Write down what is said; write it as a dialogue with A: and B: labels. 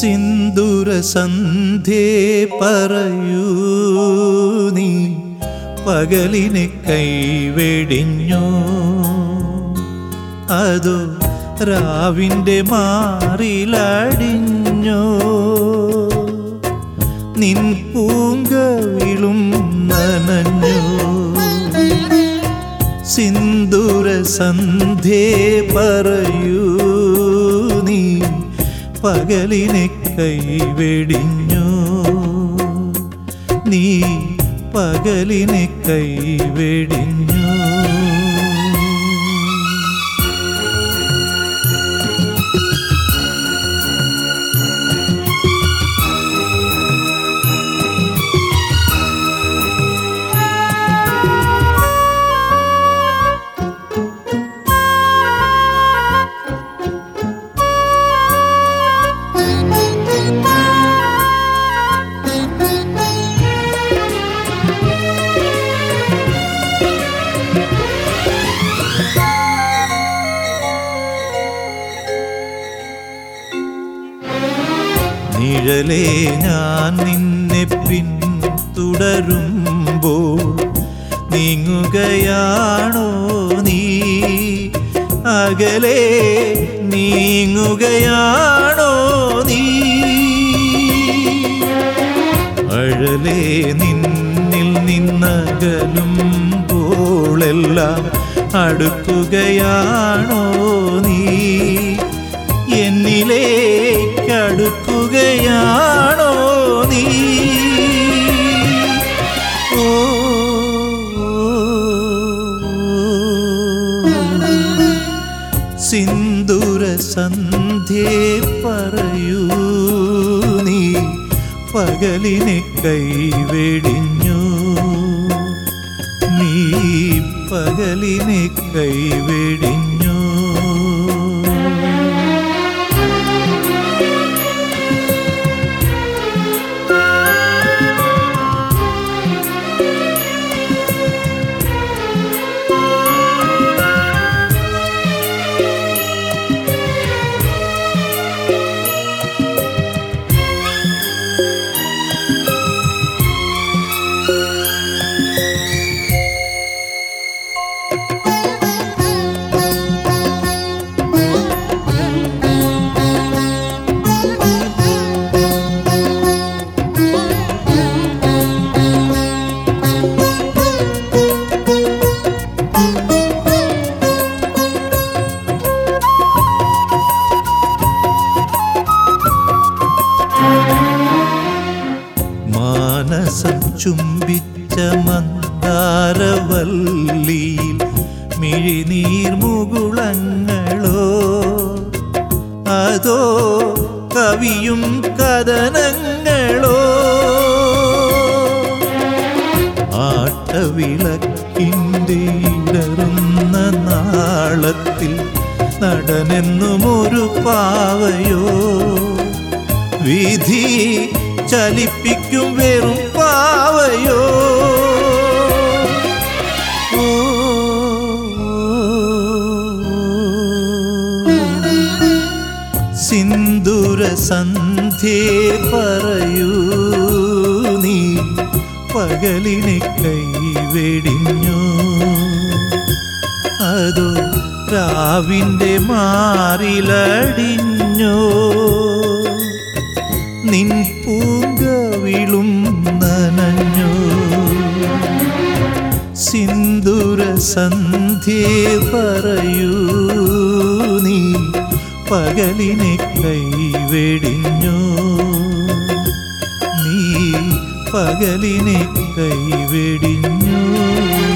A: സിന്ദൂര സന്ധ്യേ പറയൂ നീ പകലിനെ കൈവെടിഞ്ഞോ അതോ രാവിൻ്റെ മാറിലടിഞ്ഞോ നിൻ പൂങ്കവിളും നനഞ്ഞോ സിന്ദൂര സന്ധ്യേ പറയൂ നീ പകലിനെ കൈവെടിഞ്ഞോ നീ പകലിനെ കൈവെടിഞ്ഞോ നിഴലേ ഞാൻ നിന്നെ പിന്തുടരുമ്പോൾ നീങ്ങുകയാണോ നീ അകലെ നീങ്ങുകയാണോ നീ അഴലേ നിന്നിൽ നിന്നകലുമ്പോളെല്ലാം അടുക്കുകയാണോ നീ എന്നിലേക്കടുക്കുകയാണോ നീ ഓ സിന്ദൂര സന്ധ്യേ പറയൂ നീ പകലിനെ കൈവെടിഞ്ഞു നീ പകലിനെ കൈവെടിഞ്ഞു മാനസം ചുംബിച്ച മന്ദാരവല്ലിയിൽ മിഴിനീർ മുകുളങ്ങളോ അതോ കവിയും കഥനങ്ങളോ ആട്ടവിളക്കിൻ്റെ ഇടറുന്ന നാളത്തിൽ നടനെന്നും ഒരു പാവയോ വിധി ചലിപ്പിക്കും വെറും പാവയോ ഓ, സിന്ദൂര സന്ധ്യേ പറയൂ നീ പകലിനെ കൈവെടിഞ്ഞോ അതോ രാവിൻ്റെ മാറിലടിഞ്ഞോ നിൻ പൂങ്കവിളും നനഞ്ഞോ സിന്ദൂര സന്ധ്യേ പറയൂ നീ പകലിനെ കൈവെടിഞ്ഞോ നീ പകലിനെ കൈവെടിഞ്ഞോ